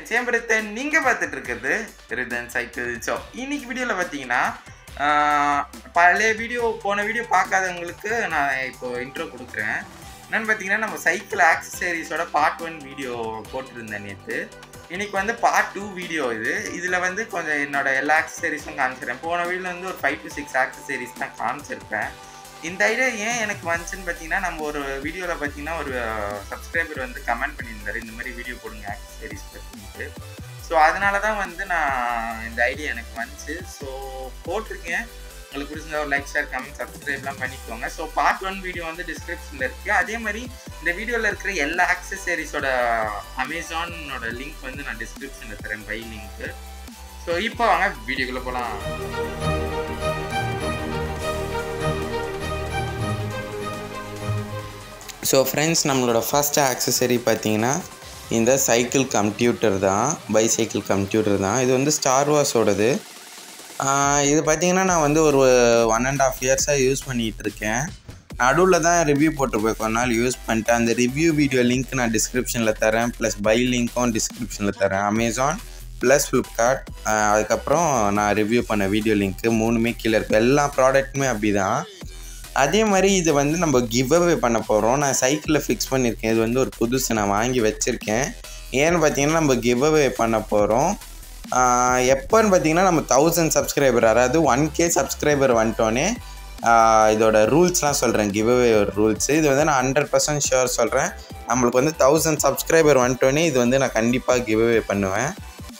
நிச்சயம் பிரித்தன் நீங்கள் பார்த்துட்டு இருக்கிறது ரிதன் சைக்கிள் ஸோ இன்னைக்கு வீடியோவில் பார்த்தீங்கன்னா ஆஹ், பழைய வீடியோ போன வீடியோ பார்க்காதவங்களுக்கு நான் இப்போ இன்ட்ரோ கொடுக்குறேன் என்னன்னு பார்த்தீங்கன்னா நம்ம சைக்கிள் ஆக்சசரிஸோட பார்ட் ஒன் வீடியோ போட்டிருந்தேன் நேற்று இன்னைக்கு வந்து பார்ட் டூ வீடியோ இது இதில் வந்து கொஞ்சம் என்னோட எல்லா ஆக்சசரிஸும் காமிச்சிடுறேன் போன வீடியோவில் வந்து ஒரு ஃபைவ் டு சிக்ஸ் ஆக்சசரிஸ் தான் காமிச்சிருப்பேன் இந்த ஐடியா ஏன் எனக்கு வந்துச்சுன்னு பார்த்தீங்கன்னா நம்ம ஒரு வீடியோவில் பார்த்தீங்கன்னா ஒரு சப்ஸ்கிரைபர் வந்து கமெண்ட் பண்ணியிருந்தாரு இந்த மாதிரி வீடியோ போடுங்க ஆக்சசரிஸ் பற்றிட்டு ஸோ அதனால தான் வந்து நான் இந்த ஐடியா எனக்கு வந்துச்சு ஸோ போட்டிருக்கேன் உங்களுக்கு பிடிச்சிருந்தா ஒரு லைக் ஷேர் கமெண்ட் சப்ஸ்கிரைப்லாம் பண்ணிக்கோங்க ஸோ பார்ட் ஒன் வீடியோ வந்து டிஸ்கிரிப்ஷனில் இருக்குது அதே மாதிரி இந்த வீடியோவில் இருக்கிற எல்லா ஆக்சசரிஸோட அமேசானோட லிங்க் வந்து நான் டிஸ்கிரிப்ஷனில் தரேன் பை லிங்க்கு ஸோ இப்போ வாங்க வீடியோக்குள்ளே போகலாம் ஸோ ஃப்ரெண்ட்ஸ் நம்மளோட ஃபஸ்ட் ஆக்சசரி பார்த்தீங்கன்னா இந்த சைக்கிள் கம்ப்யூட்டர் தான் பைசைக்கிள் கம்ப்யூட்டர் தான் இது வந்து ஸ்டார் வார்ஸோடது இது பார்த்தீங்கன்னா நான் வந்து ஒரு ஒன் அண்ட் ஆஃப் இயர்ஸாக யூஸ் பண்ணிகிட்டு இருக்கேன் நடுவில் தான் ரிவ்யூ போட்டிருப்பேன் கொஞ்ச நாள் யூஸ் பண்ணிட்டேன் அந்த ரிவ்யூ வீடியோ லிங்க் நான் டிஸ்கிரிப்ஷனில் தரேன் ப்ளஸ் பை லிங்க்கும் டிஸ்கிரிப்ஷனில் தரேன் அமேசான் ப்ளஸ் ஃப்ளிப்கார்ட் அதுக்கப்புறம் நான் ரிவ்யூ பண்ண வீடியோ லிங்க்கு மூணுமே கீழே இருக்குது எல்லா ப்ராடக்ட்டுமே அப்படி தான் அதே மாதிரி இது வந்து நம்ம கிவ் அவே பண்ண போகிறோம் நான் சைக்கிளில் ஃபிக்ஸ் பண்ணியிருக்கேன் இது வந்து ஒரு புதுசு நான் வாங்கி வச்சுருக்கேன் ஏன்னு பார்த்தீங்கன்னா நம்ம கிவ் அவே பண்ண போகிறோம் எப்போன்னு பார்த்தீங்கன்னா நம்ம தௌசண்ட் சப்ஸ்கிரைபர் அதாவது ஒன் கே சப்ஸ்கிரைபர் வந்துட்டோன்னே ஆஹ் இதோட ரூல்ஸ்லாம் சொல்கிறேன் கிவ் அவே ரூல்ஸு இது வந்து நான் ஹண்ட்ரட் பர்சன்ட் ஷுர் சொல்கிறேன் நம்மளுக்கு வந்து தௌசண்ட் சப்ஸ்கிரைபர் வந்துட்டோன்னே இது வந்து நான் கண்டிப்பாக கிவ் அவே பண்ணுவேன்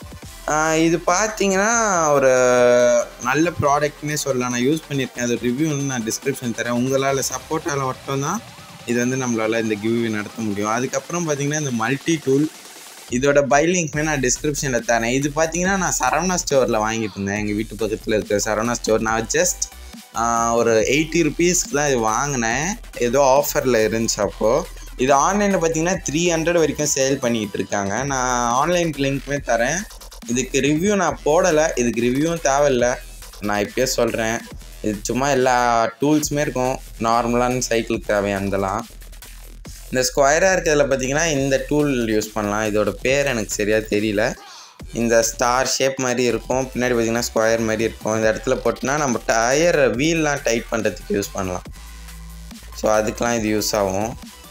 ஆஹ் இது பார்த்தீங்கன்னா ஒரு நல்ல ப்ராடக்ட்னே சொல்லலாம் நான் யூஸ் பண்ணியிருக்கேன் அது ரிவ்யூ வந்து நான் டிஸ்கிரிப்ஷன் தரேன் உங்களால் சப்போர்ட்டால் மட்டும் தான் இது வந்து நம்மளால் இந்த கிவ்வே நடத்த முடியும் அதுக்கப்புறம் பார்த்தீங்கன்னா இந்த மல்டி டூல் இதோட பை லிங்க்மே நான் டிஸ்கிரிப்ஷனில் தரேன் இது பார்த்தீங்கன்னா நான் சரவணா ஸ்டோரில் வாங்கிட்டு இருந்தேன் எங்கள் வீட்டு பக்கத்தில் இருக்கிற சரவணா ஸ்டோர் நான் ஜஸ்ட் ஒரு எயிட்டி ருபீஸ்க்கு தான் இது வாங்கினேன் ஏதோ ஆஃபரில் இருந்துச்சு அப்போது இது ஆன்லைனில் பார்த்தீங்கன்னா த்ரீ ஹண்ட்ரட் வரைக்கும் சேல் பண்ணிக்கிட்டு இருக்காங்க நான் ஆன்லைன் லிங்க்குமே தரேன் இதுக்கு ரிவ்யூ நான் போடலை இதுக்கு ரிவ்யூவும் தேவையில்லை நான் இப்பயே சொல்கிறேன் இது சும்மா எல்லா டூல்ஸுமே இருக்கும் நார்மலான சைக்கிளுக்கு தேவையானதெல்லாம் இந்த ஸ்கொயராக இருக்கிறதுல பார்த்தீங்கன்னா இந்த டூல் யூஸ் பண்ணலாம் இதோட பேர் எனக்கு சரியாக தெரியல இந்த ஸ்டார் ஷேப் மாதிரி இருக்கும் பின்னாடி பார்த்தீங்கன்னா ஸ்கொயர் மாதிரி இருக்கும் இந்த இடத்துல போட்டோன்னா நம்ம டயர் வீல்லாம் டைட் பண்ணுறதுக்கு யூஸ் பண்ணலாம் ஸோ அதுக்கெலாம் இது யூஸ் ஆகும்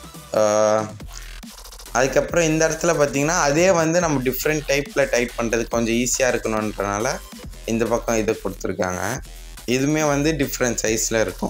ஆஹ் அதுக்கப்புறம் இந்த இடத்துல பார்த்தீங்கன்னா அதே வந்து நம்ம டிஃப்ரெண்ட் டைப்பில் டைப் பண்ணுறதுக்கு கொஞ்சம் ஈஸியாக இருக்கணுன்றனால இந்த பக்கம் இதை கொடுத்துருக்காங்க இதுவுமே வந்து டிஃப்ரெண்ட் சைஸில் இருக்கும்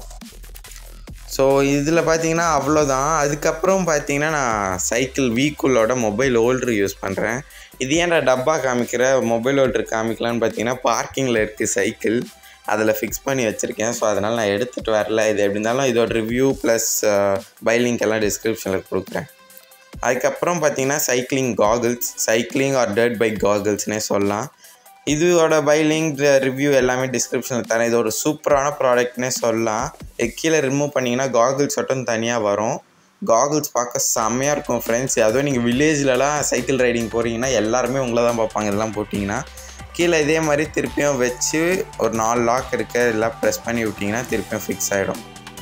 ஸோ இதில் பார்த்தீங்கன்னா அவ்வளோதான் அதுக்கப்புறம் பார்த்தீங்கன்னா நான் சைக்கிள் வீக்குள்ளோட மொபைல் ஹோல்ட்ரு யூஸ் பண்ணுறேன் இது ஏன்டா டப்பா காமிக்கிற மொபைல் ஹோல்ட்ரு காமிக்கலான்னு பார்த்தீங்கன்னா பார்க்கிங்கில் இருக்குது சைக்கிள் அதில் ஃபிக்ஸ் பண்ணி வச்சுருக்கேன் ஸோ அதனால் நான் எடுத்துகிட்டு வரல இது எப்படி இருந்தாலும் இதோட ரிவ்யூ ப்ளஸ் பை லிங்க் எல்லாம் டிஸ்கிரிப்ஷனில் கொடுக்குறேன் அதுக்கப்புறம் பார்த்தீங்கன்னா cycling goggles cycling or dirt bike காகிள்ஸ்னே சொல்லலாம் இதோட பை லிங்க் ரிவ்யூ எல்லாமே டிஸ்கிரிப்ஷனில் தரேன் இது ஒரு சூப்பரான ப்ராடக்ட்னே சொல்லலாம் இது கீழே ரிமூவ் பண்ணிங்கன்னா காகிள்ஸ் மட்டும் தனியாக வரும் காகிள்ஸ் பார்க்க செம்மையாக இருக்கும் ஃப்ரெண்ட்ஸ் அதுவும் நீங்கள் வில்லேஜ்லலாம் சைக்கிள் ரைடிங் போகிறீங்கன்னா எல்லாருமே உங்களை தான் பார்ப்பாங்க இதெல்லாம் போட்டிங்கன்னா கீழே இதே மாதிரி திருப்பியும் வச்சு ஒரு நாலு லாக் இருக்க எல்லாம் ப்ரெஸ் பண்ணி விட்டிங்கன்னா திருப்பியும் ஃபிக்ஸ் ஆகிடும்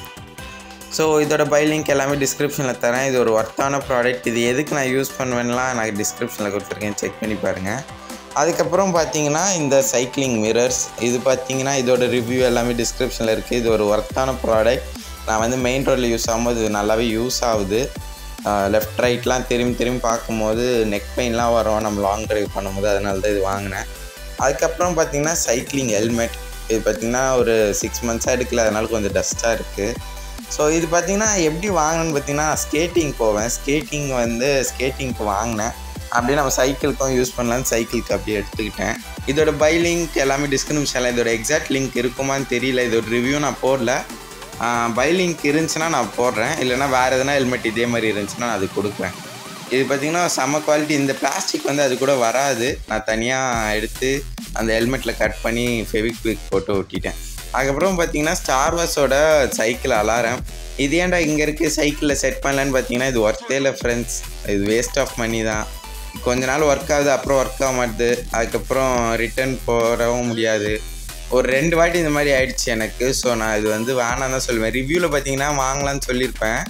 ஸோ இதோட பை லிங்க் எல்லாமே டிஸ்கிரிப்ஷனில் தரேன் இது ஒரு ஒர்த்தான ப்ராடக்ட் இது எதுக்கு நான் யூஸ் பண்ணுவேன்லாம் நான் டிஸ்கிரிப்ஷனில் கொடுத்துருக்கேன் செக் பண்ணி பாருங்கள் அதுக்கப்புறம் பார்த்தீங்கன்னா இந்த சைக்கிளிங் மிரர்ஸ் இது பார்த்தீங்கன்னா இதோட ரிவ்யூ எல்லாமே டிஸ்கிரிப்ஷனில் இருக்குது இது ஒரு ஒர்த்தான ப்ராடக்ட் நான் வந்து மெயின் ரோட்டில் யூஸ் ஆகும்போது இது நல்லாவே யூஸ் ஆகுது லெஃப்ட் ரைட்லாம் திரும்பி திரும்பி பார்க்கும்போது நெக் பெயின்லாம் வரும் நம்ம லாங் ட்ரைவ் பண்ணும்போது அதனால தான் இது வாங்கினேன் அதுக்கப்புறம் பார்த்தீங்கன்னா சைக்கிளிங் ஹெல்மெட் இது பார்த்தீங்கன்னா ஒரு சிக்ஸ் மந்த்ஸாக எடுக்கல அதனால கொஞ்சம் டஸ்ட்டாக இருக்குது ஸோ இது பார்த்தீங்கன்னா எப்படி வாங்கினேன்னு பார்த்தீங்கன்னா ஸ்கேட்டிங் போவேன் ஸ்கேட்டிங் வந்து ஸ்கேட்டிங்க்கு வாங்கினேன் அப்படியே நம்ம சைக்கிளுக்கும் யூஸ் பண்ணலான்னு சைக்கிளுக்கு அப்படியே எடுத்துக்கிட்டேன் இதோட பை லிங்க் எல்லாமே டிஸ்கிரிப்ஷனில் இதோட எக்ஸாக்ட் லிங்க் இருக்குமான்னு தெரியல இதோட ரிவ்யூ நான் போடல பை லிங்க் இருந்துச்சுன்னா நான் போடுறேன் இல்லைனா வேறு எதனா ஹெல்மெட் இதே மாதிரி இருந்துச்சுன்னா நான் அது கொடுக்குறேன் இது பார்த்திங்கன்னா செம்ம குவாலிட்டி இந்த பிளாஸ்டிக் வந்து அது கூட வராது நான் தனியாக எடுத்து அந்த ஹெல்மெட்டில் கட் பண்ணி ஃபெவிக்விக் போட்டு ஒட்டிட்டேன் அதுக்கப்புறம் பார்த்தீங்கன்னா ஸ்டார் வார்ஸோட சைக்கிள் அலாரம் இது ஏன்டா இங்கே இருக்குது சைக்கிளில் செட் பண்ணலன்னு பார்த்தீங்கன்னா இது ஒர்த்தே இல்லை ஃப்ரெண்ட்ஸ் இது வேஸ்ட் ஆஃப் மணி தான் கொஞ்ச நாள் ஒர்க் ஆகுது அப்புறம் ஒர்க் ஆக மாட்டுது அதுக்கப்புறம் ரிட்டர்ன் போடவும் முடியாது ஒரு ரெண்டு வாட்டி இந்த மாதிரி ஆயிடுச்சு எனக்கு ஸோ நான் இது வந்து வேணாம் தான் சொல்லுவேன் ரிவ்யூவில் பார்த்தீங்கன்னா வாங்கலாம்னு சொல்லியிருப்பேன்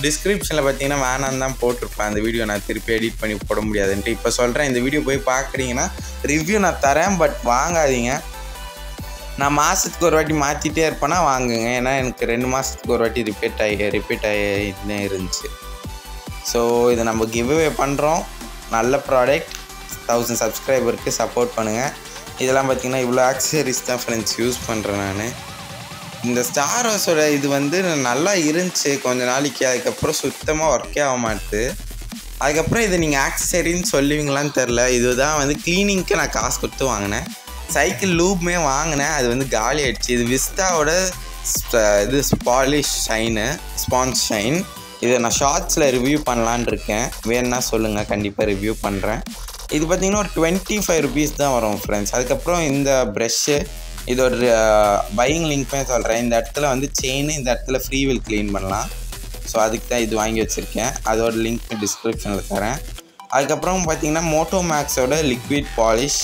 டிஸ்கிரிப்ஷனில் பார்த்தீங்கன்னா வேணாம் தான் போட்டிருப்பேன் அந்த வீடியோ நான் திருப்பி எடிட் பண்ணி போட முடியாதுன்ட்டு இப்போ சொல்கிறேன் இந்த வீடியோ போய் பார்க்குறீங்கன்னா ரிவ்யூ நான் தரேன் பட் வாங்காதீங்க நான் மாதத்துக்கு ஒரு வாட்டி மாற்றிட்டே இருப்பேன்னா வாங்குங்க ஏன்னா எனக்கு ரெண்டு மாதத்துக்கு ஒரு வாட்டி ரிப்பீட் ஆகி ரிப்பீட் ஆகிட்டே இருந்துச்சு ஸோ இதை நம்ம கிவ்அவே பண்ணுறோம் நல்ல ப்ராடக்ட் தௌசண்ட் சப்ஸ்கிரைபருக்கு சப்போர்ட் பண்ணுங்கள் இதெல்லாம் பார்த்தீங்கன்னா இவ்வளோ ஆக்சசரிஸ் தான் ஃப்ரெண்ட்ஸ் யூஸ் பண்ணுறேன் நான் இந்த ஸ்டார் ஹவுஸோட இது வந்து நல்லா இருந்துச்சு கொஞ்ச நாளைக்கு அதுக்கப்புறம் சுத்தமாக ஒர்க்கே ஆக மாட்டுது அதுக்கப்புறம் இதை நீங்கள் ஆக்சசரின்னு சொல்லுவீங்களான்னு தெரில இதுதான் வந்து க்ளீனிங்க்கு நான் காசு கொடுத்து வாங்கினேன் சைக்கிள் லூப்மே வாங்கினேன் அது வந்து காலி ஆயிடுச்சு இது விஸ்தாவோட ஸ்ப- இது பாலிஷ் ஷைனு ஸ்பான்ஸ் ஷைன் இதை நான் ஷார்ட்ஸில் ரிவ்யூ பண்ணலான்னு இருக்கேன் வேணுன்னா சொல்லுங்கள் கண்டிப்பாக ரிவ்யூ பண்ணுறேன் இது பார்த்தீங்கன்னா ஒரு டுவெண்ட்டி ஃபைவ் ருபீஸ் தான் வரும் ஃப்ரெண்ட்ஸ் அதுக்கப்புறம் இந்த ப்ரெஷ்ஷு இதோட பையிங் லிங்க்மே சொல்கிறேன் இந்த இடத்துல வந்து செயின் இந்த இடத்துல ஃப்ரீ வில் க்ளீன் பண்ணலாம் ஸோ அதுக்கு தான் இது வாங்கி வச்சுருக்கேன் அதோட லிங்க் டிஸ்கிரிப்ஷனில் தரேன் அதுக்கப்புறம் பார்த்தீங்கன்னா மோட்டோ மேக்ஸோட லிக்விட் பாலிஷ்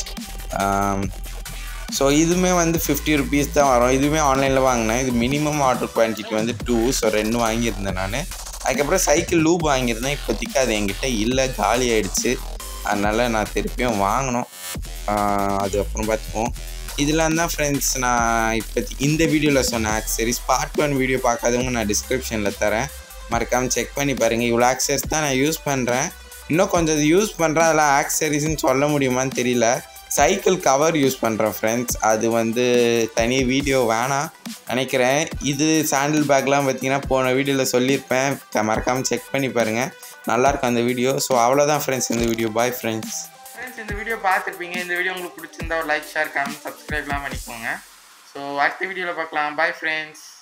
ஸோ இதுவுமே வந்து ஃபிஃப்டி ருபீஸ் தான் வரும் இதுவுமே ஆன்லைனில் வாங்கினேன் இது மினிமம் ஆர்டர் குவான்டிட்டி வந்து டூ ஸோ ரெண்டு வாங்கியிருந்தேன் நான் அதுக்கப்புறம் சைக்கிள் லூப் வாங்கியிருந்தேன் இப்போதைக்கு அது என்கிட்ட இல்லை காலி ஆயிடுச்சு அதனால் நான் திருப்பியும் வாங்கினோம் ஆஹ் அது அப்புறம் பார்த்துப்போம் இதெல்லாம் தான் ஃப்ரெண்ட்ஸ் நான் இப்போதி இந்த வீடியோவில் சொன்ன ஆக்சரிஸ் பார்ட் ஒன் வீடியோ பார்க்காதவங்க நான் டிஸ்கிரிப்ஷனில் தரேன் மறக்காமல் செக் பண்ணி பாருங்கள் இவ்வளோ ஆக்சரிஸ் தான் நான் யூஸ் பண்ணுறேன் இன்னும் கொஞ்சம் இது யூஸ் பண்ணுறேன் அதெல்லாம் ஆக்சரிஸ்ன்னு சொல்ல முடியுமான்னு தெரியல சைக்கிள் கவர் யூஸ் பண்ணுறேன் ஃப்ரெண்ட்ஸ் அது வந்து தனி வீடியோ வேணாம் நினைக்கிறேன் இது சாண்டில் பேக்லாம் பார்த்தீங்கன்னா போன வீடியோவில் சொல்லியிருப்பேன் க- மறக்காம செக் பண்ணி பாருங்கள் நல்லாயிருக்கும் அந்த வீடியோ ஸோ அவ்வளோதான் ஃப்ரெண்ட்ஸ் இந்த வீடியோ பாய் ஃப்ரெண்ட்ஸ் ஃப்ரெண்ட்ஸ் இந்த வீடியோ பார்த்துருப்பீங்க இந்த வீடியோ உங்களுக்கு பிடிச்சிருந்தா ஒரு லைக் ஷேர் கமெண்ட் சப்ஸ்கிரைப்லாம் பண்ணிக்கோங்க ஸோ அடுத்த வீடியோவில் பார்க்கலாம் பாய் ஃப்ரெண்ட்ஸ்